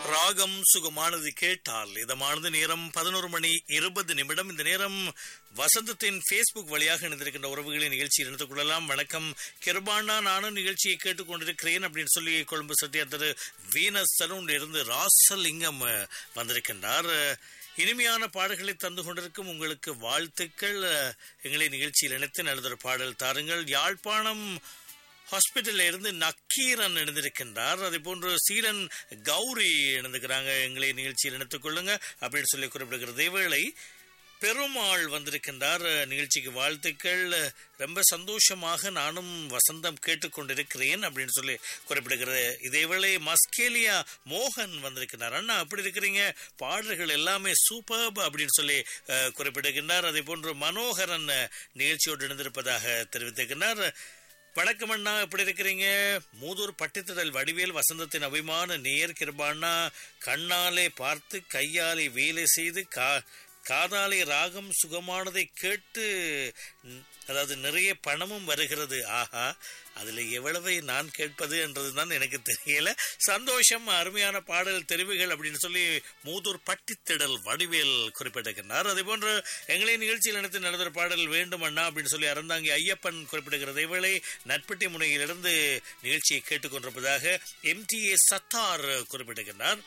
ராகம் சுகமானது கேட்டால் இதமானது நேரம் பதினோரு மணி இருபது நிமிடம் இந்த நேரம் வசந்தத்தின் ஃபேஸ்புக் வழியாக இணைந்திருக்கின்ற உறவுகளின் நிகழ்ச்சியில் இணைந்து கொள்ளலாம் வணக்கம் கிருபானா நானும் நிகழ்ச்சியை கேட்டுக்கொண்டிருக்கிறேன் அப்படின்னு சொல்லி கொழும்பு சத்தியா திரு வீனஸ் சலூன் இருந்து ராசலிங்கம் அஹ், வந்திருக்கின்றார் அஹ், இனிமையான பாடல்களை தந்து கொண்டிருக்கும் உங்களுக்கு வாழ்த்துக்கள் அஹ், எங்களை நிகழ்ச்சியில் இணைத்து நல்லதொரு பாடல் தாருங்கள் யாழ்ப்பாணம் ஹாஸ்பிட்டல்ல இருந்து நக்கீரன் இணைந்திருக்கின்றார் அதே போன்று சீரன் கௌரி இணைந்துக்கிறாங்க எங்களை நிகழ்ச்சியில் இணைத்துக் கொள்ளுங்க அப்படின்னு சொல்லி குறிப்பிடுகிறது இதேவேளை பெருமாள் வந்திருக்கின்றார் நிகழ்ச்சிக்கு வாழ்த்துக்கள் ரொம்ப சந்தோஷமாக நானும் வசந்தம் கேட்டுக்கொண்டிருக்கிறேன் அப்படின்னு சொல்லி குறிப்பிடுகிறது இதேவேளை மஸ்கேலியா மோகன் வந்திருக்கிறார் அண்ணா அப்படி இருக்கிறீங்க பாடல்கள் எல்லாமே சூப்பர் அப்படின்னு சொல்லி அஹ், குறிப்பிடுகின்றார் அதே போன்று மனோகரன் அஹ், நிகழ்ச்சியோடு இணைந்திருப்பதாக தெரிவித்திருக்கிறார் வணக்கம் அண்ணா எப்படி இருக்கிறீங்க மூதூர் பட்டித்திடல் வடிவேல் வசந்தத்தின் அபிமான நேர் கிருபாண்ணா கண்ணாலே பார்த்து கையாலே வேலை செய்து கா காதாலே ராகம் சுகமானதை கேட்டு ம், அதாவது நிறைய பணமும் வருகிறது ஆஹா அதுல எவ்வளவை நான் கேட்பது என்றதுதான் எனக்கு தெரியல சந்தோஷம் அருமையான பாடல் தெரிவுகள் அப்படின்னு சொல்லி மூதூர் பட்டித்திடல் வடிவேல் குறிப்பிட்டிருக்கிறார் அதே போன்று எங்களை நிகழ்ச்சியில் நடத்தி நடந்த பாடல் வேண்டும் அண்ணா அப்படின்னு சொல்லி அறந்தாங்கி ஐயப்பன் குறிப்பிடுகிறது இவளை நட்பட்டி முனையிலிருந்து நிகழ்ச்சியை கேட்டுக்கொண்டிருப்பதாக எம்டிஏ சத்தார் குறிப்பிட்டிருக்கிறார்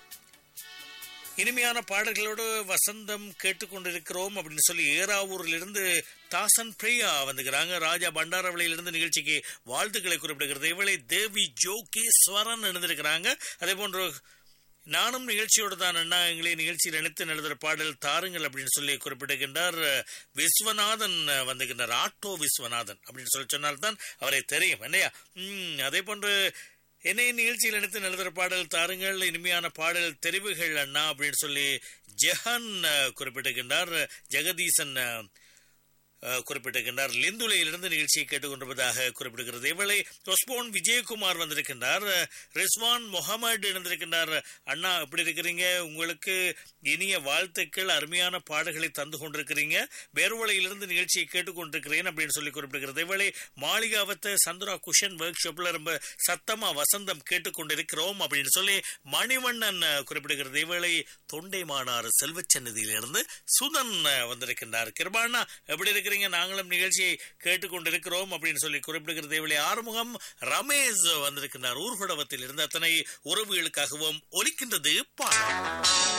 இனிமையான பாடல்களோடு வசந்தம் கேட்டுக்கொண்டிருக்கிறோம் அப்படின்னு சொல்லி ஏராவூரிலிருந்து தாசன் பிரியா வந்துக்கிறாங்க ராஜா பண்டாரவளையிலிருந்து நிகழ்ச்சிக்கு வாழ்த்துக்களை குறிப்பிடுகிறது இவளை தேவி ஜோகேஸ்வரன் எழுந்திருக்கிறாங்க அதே போன்று நானும் நிகழ்ச்சியோடு தான் அண்ணா எங்களை நிகழ்ச்சியில் இணைத்து நடத்துகிற பாடல் தாருங்கள் அப்படின்னு சொல்லி குறிப்பிடுகின்றார் விஸ்வநாதன் வந்துகின்றார் ஆட்டோ விஸ்வநாதன் அப்படின்னு சொல்லி சொன்னால்தான் அவரை தெரியும் இல்லையா ம், அதே போன்று என்னை நிகழ்ச்சியில் எடுத்து நடத்துகிற பாடல் தாருங்கள் இனிமையான பாடல் தெரிவுகள் அண்ணா அப்படின்னு சொல்லி ஜெஹன் அஹ், குறிப்பிட்டிருக்கின்றார் ஜெகதீசன் அஹ், அஹ், குறிப்பிட்டிருக்கின்றார் லிந்துலையிலிருந்து நிகழ்ச்சியை கேட்டுக்கொண்டிருப்பதாக குறிப்பிடுகிறது இவளை ஒஸ்போன் விஜயகுமார் வந்திருக்கின்றார் அஹ், ரிஸ்வான் முகமது இணைந்திருக்கின்றார் அண்ணா எப்படி இருக்கிறீங்க உங்களுக்கு இனிய வாழ்த்துக்கள் அருமையான பாடல்களை தந்து கொண்டிருக்கிறீங்க பேர்வளையிலிருந்து நிகழ்ச்சியை கேட்டுக்கொண்டிருக்கிறேன் அப்படின்னு சொல்லி குறிப்பிடுகிறது இவளை மாளிகாவத்த சந்துரா குஷன் ஒர்க் ஷாப்ல ரொம்ப சத்தமா வசந்தம் கேட்டுக்கொண்டிருக்கிறோம் அப்படின்னு சொல்லி மணிவண்ணன் அஹ், குறிப்பிடுகிறது இவளை தொண்டைமானார் செல்வச்சன்னதியிலிருந்து சுதன் அஹ், வந்திருக்கின்றார் கிருபானா எப்படி இருக்கிறீங்க நாங்களும் நிகழ்ச்சியை கேட்டுக்கொண்டிருக்கிறோம் அப்படின்னு சொல்லி குறிப்பிடுகிறது இவளை ஆறுமுகம் ரமேஷ் வந்திருக்கின்றார் ஊர்குடவத்தில் இருந்து அத்தனை உறவுகளுக்காகவும் ஒலிக்கின்றது பாடல்